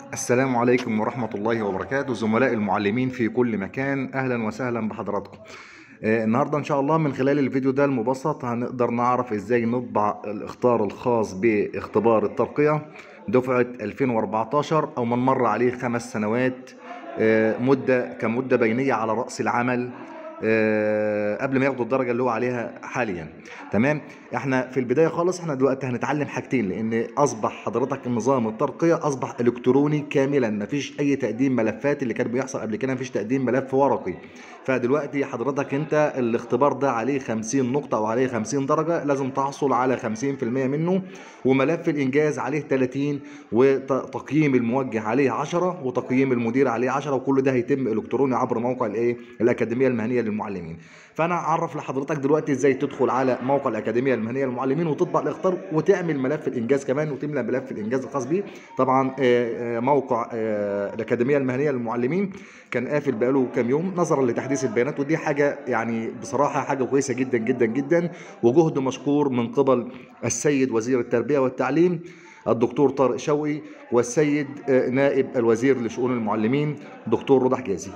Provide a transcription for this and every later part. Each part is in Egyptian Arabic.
السلام عليكم ورحمة الله وبركاته زملاء المعلمين في كل مكان أهلا وسهلا بحضراتكم آه، النهاردة إن شاء الله من خلال الفيديو ده المبسط هنقدر نعرف إزاي نطبع الاختار الخاص باختبار الترقية دفعة 2014 أو من مر عليه خمس سنوات آه، مدة كمدة بينية على رأس العمل آه، قبل ما ياخدوا الدرجه اللي هو عليها حاليا تمام احنا في البدايه خالص احنا دلوقتي هنتعلم حاجتين لان اصبح حضرتك النظام الترقيه اصبح الكتروني كاملا مفيش اي تقديم ملفات اللي كان بيحصل قبل كده مفيش تقديم ملف ورقي فدلوقتي حضرتك انت الاختبار ده عليه 50 نقطه او عليه 50 درجه لازم تحصل على 50% منه وملف الانجاز عليه 30 وتقييم الموجه عليه 10 وتقييم المدير عليه 10 وكل ده هيتم الكتروني عبر موقع الايه الاكاديميه المهنيه للمعلمين فانا اعرف لحضرتك دلوقتي ازاي تدخل على موقع الاكاديميه المهنيه للمعلمين وتطبع الاختار وتعمل ملف الانجاز كمان وتملى ملف الانجاز الخاص بيه طبعا آه، آه، موقع آه، الاكاديميه المهنيه للمعلمين كان قافل بقاله كام يوم نظرا لتحديث البيانات ودي حاجه يعني بصراحه حاجه كويسه جدا جدا جدا وجهد مشكور من قبل السيد وزير التربيه والتعليم الدكتور طارق شوقي والسيد آه، نائب الوزير لشؤون المعلمين دكتور رضا حجازي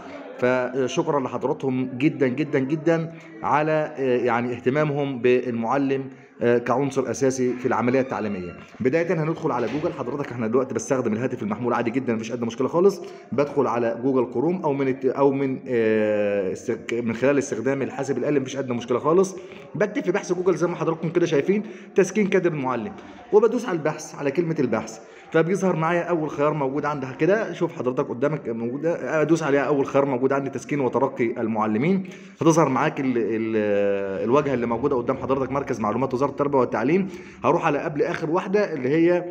فشكرا لحضراتهم جدا جدا جدا على آه، يعني اهتمامهم بالمعلم آه، كعنصر اساسي في العمليه التعليميه بدايه هندخل على جوجل حضرتك احنا دلوقتي بستخدم الهاتف المحمول عادي جدا مفيش ادنى مشكله خالص بدخل على جوجل كروم او من الت- او من آه، است- من خلال استخدام الحاسب الالي مفيش ادنى مشكله خالص بكتب في بحث جوجل زي ما حضراتكم كده شايفين تسكين كادر المعلم وبدوس على البحث على كلمه البحث فبيظهر معايا اول خيار موجود عندها كده شوف حضرتك قدامك موجوده ادوس عليها اول خيار موجود عندي تسكين وترقي المعلمين هتظهر معاك ال ال الواجهه اللي موجوده قدام حضرتك مركز معلومات وزاره التربيه والتعليم هروح على قبل اخر واحده اللي هي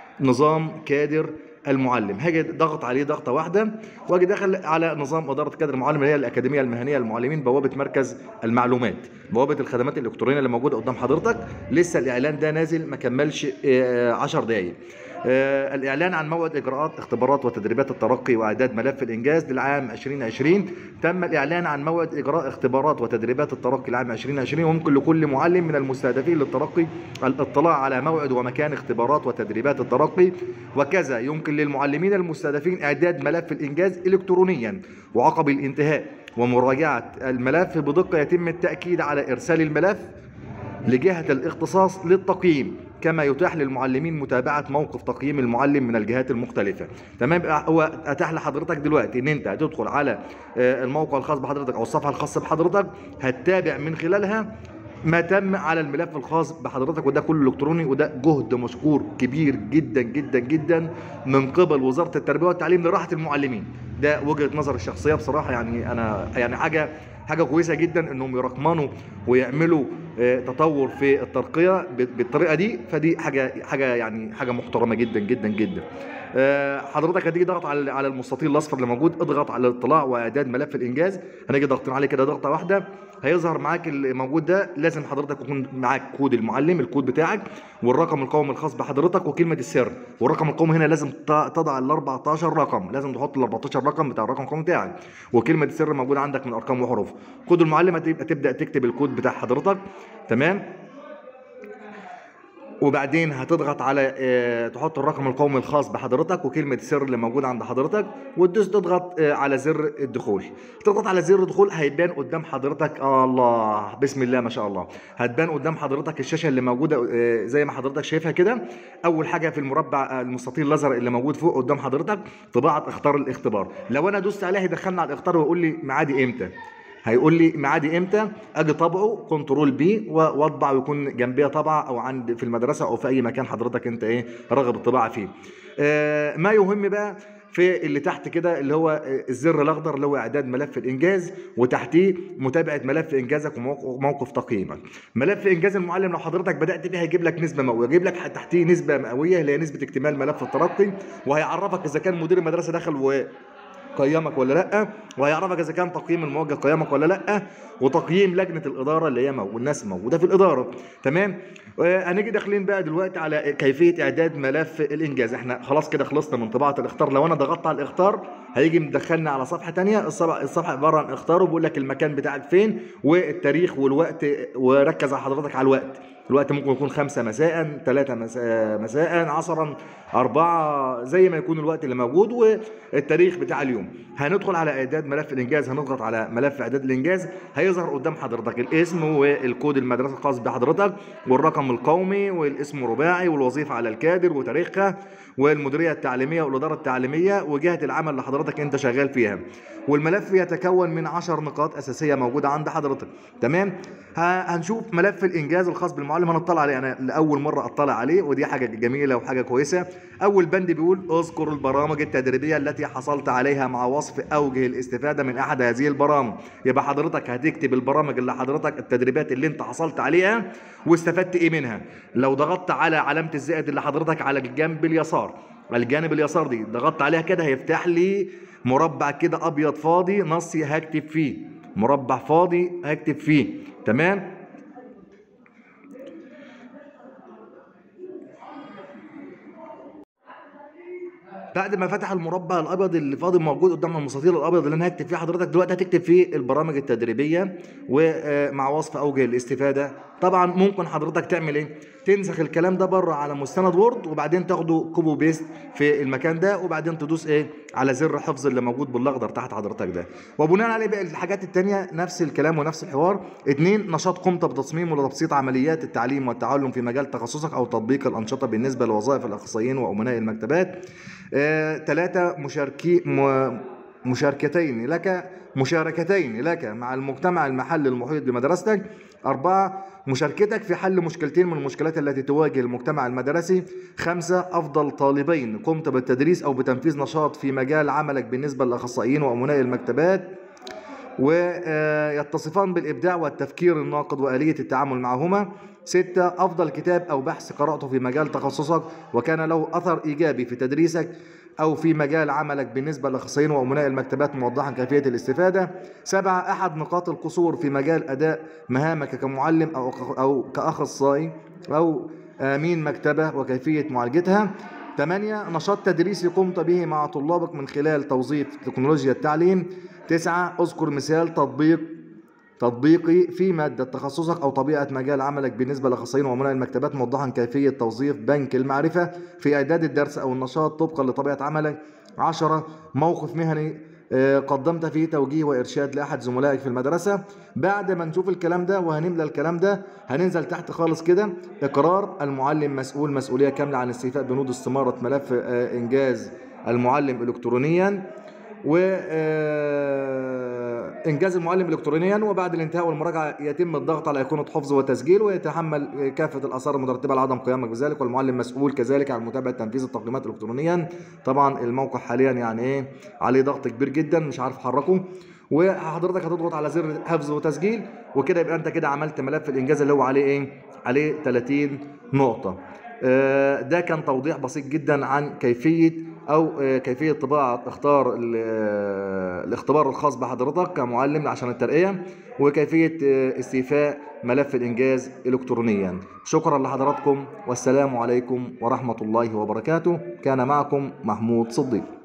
نظام كادر المعلم هاجي ضغط عليه ضغطه واحده واجي داخل على نظام اداره كادر المعلم اللي هي الاكاديميه المهنيه للمعلمين بوابه مركز المعلومات بوابه الخدمات الالكترونيه اللي موجوده قدام حضرتك لسه الاعلان ده نازل ما كملش 10 دقائق آه، الإعلان عن موعد إجراءات اختبارات وتدريبات الترقي وإعداد ملف الإنجاز للعام 2020 تم الإعلان عن موعد إجراء اختبارات وتدريبات الترقي لعام 2020 وممكن لكل معلم من المستهدفين للترقي الاطلاع على موعد ومكان اختبارات وتدريبات الترقي وكذا يمكن للمعلمين المستهدفين إعداد ملف الإنجاز إلكترونيا وعقب الانتهاء ومراجعة الملف بدقة يتم التأكيد على إرسال الملف لجهة الاختصاص للتقييم كما يتاح للمعلمين متابعة موقف تقييم المعلم من الجهات المختلفة تمام هو أتاح لحضرتك دلوقتي إن أنت هتدخل على آه، الموقع الخاص بحضرتك أو الصفحة الخاصة بحضرتك هتتابع من خلالها ما تم على الملف الخاص بحضرتك وده كله الكتروني وده جهد مشكور كبير جدا جدا جدا من قبل وزاره التربيه والتعليم لراحه المعلمين ده وجهه نظر الشخصيه بصراحه يعني انا يعني حاجه حاجه كويسه جدا انهم يرقمنوا ويعملوا آه، تطور في الترقيه ب- بالطريقه دي فدي حاجه حاجه يعني حاجه محترمه جدا جدا جدا آه، حضرتك هتيجي ضغط على على المستطيل الاصفر اللي موجود اضغط على الاطلاع واعداد ملف الانجاز هنيجي ضاغطين عليه كده ضغطه واحده هيظهر معاك اللي موجود ده لازم حضرتك يكون معاك كود المعلم الكود بتاعك والرقم القومي الخاص بحضرتك وكلمه السر والرقم القومي هنا لازم ت- تضع ال 14 رقم لازم تحط ال 14 رقم بتاع الرقم القومي بتاعك وكلمه السر موجوده عندك من ارقام وحروف كود المعلم هتبقى تبدا تكتب الكود بتاع حضرتك تمام وبعدين هتضغط على آه، تحط الرقم القومي الخاص بحضرتك وكلمة السر اللي موجودة عند حضرتك وتدوس تضغط آه، على زر الدخول تضغط على زر الدخول هيبان قدام حضرتك آه الله بسم الله ما شاء الله هتبان قدام حضرتك الشاشة اللي موجودة آه، زي ما حضرتك شايفها كده أول حاجة في المربع آه، المستطيل الأزرق اللي موجود فوق قدام حضرتك طباعة اختار الاختبار لو أنا دوست عليها هيدخلنا على الاختار ويقول لي ميعادي إمتى هيقول لي ميعادي امتى اجي طبعه كنترول بي واطبع ويكون جنبيها طبعه او عند في المدرسه او في اي مكان حضرتك انت ايه راغب الطباعه فيه آه ما يهم بقى في اللي تحت كده اللي هو آه، الزر الاخضر اللي هو اعداد ملف الانجاز وتحتيه متابعه ملف انجازك وموقف وموقف تقييمك ملف انجاز المعلم لو حضرتك بدات بيه هيجيب لك نسبه مئويه يجيب لك تحتيه نسبه مئويه اللي هي نسبه اكتمال ملف الترقي وهيعرفك اذا كان مدير المدرسه دخل و قيمك ولا لا وهيعرفك اذا كان تقييم الموجه قيمك ولا لا وتقييم لجنه الاداره اللي هي مو... والناس موجوده في الاداره تمام آه، هنيجي داخلين بقى دلوقتي على كيفيه اعداد ملف الانجاز احنا خلاص كده خلصنا من طباعه الاختار لو انا ضغطت على الاختار هيجي مدخلنا على صفحه تانية الصفحه الصفحه عباره عن اختار وبيقول لك المكان بتاعك فين والتاريخ والوقت وركز على حضرتك على الوقت الوقت ممكن يكون خمسة مساء ثلاثة مساء, مساء عصرا أربعة زي ما يكون الوقت اللي موجود والتاريخ بتاع اليوم هندخل على إعداد ملف الإنجاز هنضغط على ملف إعداد الإنجاز هيظهر قدام حضرتك الاسم والكود المدرسة الخاص بحضرتك والرقم القومي والاسم رباعي والوظيفة على الكادر وتاريخها والمديرية التعليمية والإدارة التعليمية وجهة العمل اللي حضرتك أنت شغال فيها والملف يتكون من 10 نقاط أساسية موجودة عند حضرتك تمام هنشوف ملف الإنجاز الخاص بالمعلم هنطلع عليه أنا لأول مرة أطلع عليه ودي حاجة جميلة وحاجة كويسة أول بند بيقول اذكر البرامج التدريبية التي حصلت عليها مع وصف أوجه الاستفادة من أحد هذه البرامج يبقى حضرتك هتكتب البرامج اللي حضرتك التدريبات اللي أنت حصلت عليها واستفدت إيه منها لو ضغطت على علامة الزائد اللي حضرتك على الجنب اليسار الجانب اليسار دي ضغطت عليها كده هيفتح لي مربع كده ابيض فاضي نصي هكتب فيه مربع فاضي هكتب فيه تمام بعد ما فتح المربع الابيض اللي فاضي موجود قدام المستطيل الابيض اللي انا هكتب فيه حضرتك دلوقتي هتكتب فيه البرامج التدريبيه ومع وصف اوجه الاستفاده طبعا ممكن حضرتك تعمل ايه تنسخ الكلام ده بره على مستند وورد وبعدين تاخده كوبي بيست في المكان ده وبعدين تدوس ايه على زر حفظ اللي موجود بالاخضر تحت حضرتك ده وبناء عليه بقى الحاجات التانية نفس الكلام ونفس الحوار اتنين نشاط قمت بتصميم وتبسيط عمليات التعليم والتعلم في مجال تخصصك او تطبيق الانشطه بالنسبه لوظائف الاخصائيين وامناء المكتبات ثلاثة آه مشاركي م... مشاركتين لك مشاركتين لك مع المجتمع المحلي المحيط بمدرستك أربعة مشاركتك في حل مشكلتين من المشكلات التي تواجه المجتمع المدرسي خمسة أفضل طالبين قمت بالتدريس أو بتنفيذ نشاط في مجال عملك بالنسبة للأخصائيين وأمناء المكتبات ويتصفان بالإبداع والتفكير الناقد وآلية التعامل معهما ستة أفضل كتاب أو بحث قرأته في مجال تخصصك وكان له أثر إيجابي في تدريسك أو في مجال عملك بالنسبة للأخصائيين وأمناء المكتبات موضحا كيفية الاستفادة سبعة أحد نقاط القصور في مجال أداء مهامك كمعلم أو أو كأخصائي أو آمين مكتبة وكيفية معالجتها ثمانية نشاط تدريسي قمت به مع طلابك من خلال توظيف تكنولوجيا التعليم تسعة اذكر مثال تطبيق تطبيقي في مادة تخصصك أو طبيعة مجال عملك بالنسبة لأخصائيين وأمناء المكتبات موضحا كيفية توظيف بنك المعرفة في إعداد الدرس أو النشاط طبقا لطبيعة عملك عشرة موقف مهني قدمت فيه توجيه وإرشاد لأحد زملائك في المدرسة بعد ما نشوف الكلام ده وهنملى الكلام ده هننزل تحت خالص كده إقرار المعلم مسؤول مسؤولية كاملة عن استيفاء بنود استمارة ملف إنجاز المعلم إلكترونيا و انجاز المعلم الكترونيا وبعد الانتهاء والمراجعه يتم الضغط على ايقونه حفظ وتسجيل ويتحمل كافه الاثار المترتبه على عدم قيامك بذلك والمعلم مسؤول كذلك عن متابعه تنفيذ التقييمات الكترونيا طبعا الموقع حاليا يعني ايه عليه ضغط كبير جدا مش عارف احركه وحضرتك هتضغط على زر حفظ وتسجيل وكده يبقى انت كده عملت ملف الانجاز اللي هو عليه ايه عليه 30 نقطه ده كان توضيح بسيط جدا عن كيفيه او كيفيه طباعه اختار الاختبار الخاص بحضرتك كمعلم عشان الترقيه وكيفيه استيفاء ملف الانجاز الكترونيا شكرا لحضراتكم والسلام عليكم ورحمه الله وبركاته كان معكم محمود صديق